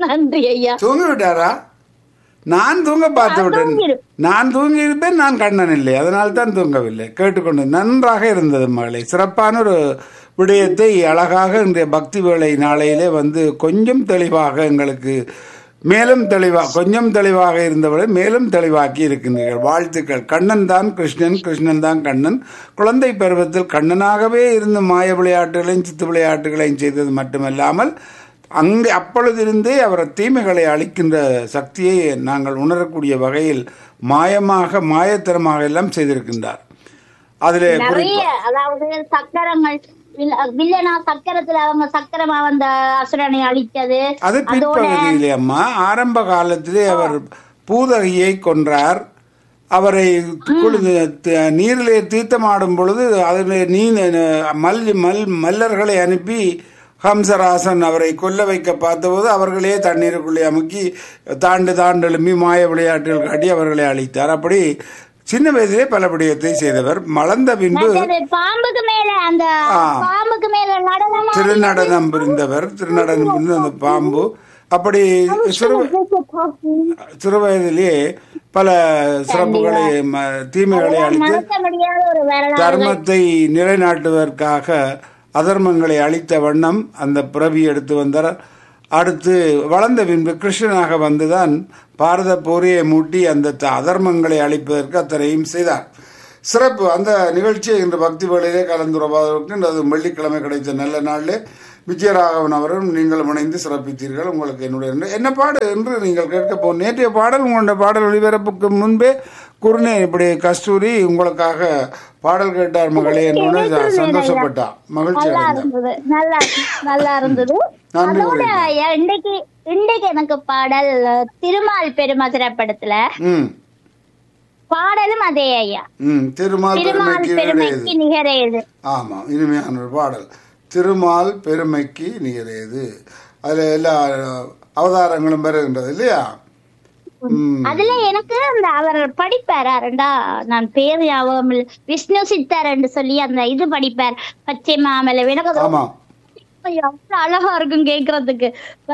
நன்றி ஐயா தூங்கி விட்டாரா நான் தூங்க பார்த்து விட்டேன் தூங்கிரு. நான் தூங்கி இருப்பேன் நான் கண்ணன் இல்லை அதனால் தான் தூங்கவில்லை கேட்டுக்கொண்டு நன்றாக இருந்தது மகளே சிறப்பான ஒரு விடயத்தை அழகாக இன்றைய பக்தி வேளை நாளையிலே வந்து கொஞ்சம் தெளிவாக எங்களுக்கு மேலும் தெளிவாக கொஞ்சம் தெளிவாக இருந்தவரை மேலும் தெளிவாக்கி இருக்கின்றீர்கள் வாழ்த்துக்கள் கண்ணன் தான் கிருஷ்ணன் கிருஷ்ணன் தான் கண்ணன் குழந்தை பருவத்தில் கண்ணனாகவே இருந்து மாய விளையாட்டுகளையும் சித்து விளையாட்டுகளையும் செய்தது மட்டுமல்லாமல் அங்கே அப்பொழுதிருந்தே அவர் தீமைகளை அளிக்கின்ற சக்தியை நாங்கள் உணரக்கூடிய வகையில் மாயமாக மாயத்தனமாக எல்லாம் செய்திருக்கின்றார் அதிலே குறிப்பா நிறைய அதாவது சக்கரங்கள் வில்ல- வில்லனா சக்கரத்துல அவங்க சக்கரமா வந்த அசுரனை அழித்தது அது பிற்பகுதியிலே அம்மா ஆரம்ப காலத்திலே அவர் பூதகியை கொன்றார் அவரை குளிர்ந்து த- நீரிலே தீர்த்தமாடும் பொழுது அதில் நீ மல் மல் மல்லர்களை அனுப்பி ஹம்சராசன் அவரை கொல்ல வைக்க பார்த்தபோது அவர்களே தண்ணீருக்குள்ளே அமுக்கி தாண்டு தாண்டு எழும்பி மாய விளையாட்டுகள் காட்டி அவர்களை அழித்தார் அப்படி சின்ன வயதிலே பல விடயத்தை செய்தவர் மலர்ந்த பின்பு மற்றது பாம்புக்கு மேல அந்த ஆ. பாம்புக்கு மேல நடனமா திருநடனம் புரிந்தவர் திருநடனம் புரிந்த அந்த பாம்பு அப்படி சிறு சிறு வயதிலேயே பல சிறப்புகளை ம- தீமைகளை அழித்து மறக்க முடியாத ஒரு வரலாறு தர்மத்தை நிலைநாட்டுவதற்காக அதர்மங்களை அழித்த வண்ணம் அந்த பிறவி எடுத்து வந்தார் அடுத்து வளர்ந்த பின்பு கிருஷ்ணனாக வந்துதான் பாரத போரையை மூட்டி அந்த த- அதர்மங்களை அழிப்பதற்கு அத்தனையும் செய்தார் சிறப்பு அந்த நிகழ்ச்சியை இன்று பக்தி வேளையிலே கலந்துரைவதற்கு அது வெள்ளிக்கிழமை கிடைத்த நல்ல நாளில் விஜயராகவன் அவரும் நீங்களும் இணைந்து சிறப்பித்தீர்கள் உங்களுக்கு என்னுடைய நன்றி. என்ன பாடு என்று நீங்கள் கேட்க போ நேற்றைய பாடல் உங்களுடைய பாடல் ஒளிபரப்புக்கு முன்பே குருணே இப்படி கஸ்தூரி உங்களுக்காக பாடல் கேட்டார் மகளே என்று சந்தோஷப்பட்டா மகிழ்ச்சி நல்லா அடைந்தார் இருந்தது நல்லா நல்லா இருந்தது நன்றி அதோட இன்னைக்கு இன்னைக்கு எனக்கு பாடல் திருமால் பெருமா திரைப்படத்துல ம் பாடலும் அதே ஐயா ம் திருமால் திருமால் பெருமைக்கு பெருமைக்கு நிகரேது நிகரேது ஆமாம் இனிமையான ஒரு பாடல் திருமால் பெருமைக்கு நிகரேது அதுல எல்லா அவதாரங்களும் வருகின்றது இல்லையா ம் அதுல எனக்கு அந்த அவர் படிப்பார் ரெண்டா நான் பேர் ஞாபகம் இல்ல விஷ்ணு சித்தர் என்று சொல்லி அந்த இது படிப்பார் பச்சை மாமலை எனக்கு அது ஆமாம் அவ்வளவு அழகா இருக்கும் கேக்குறதுக்கு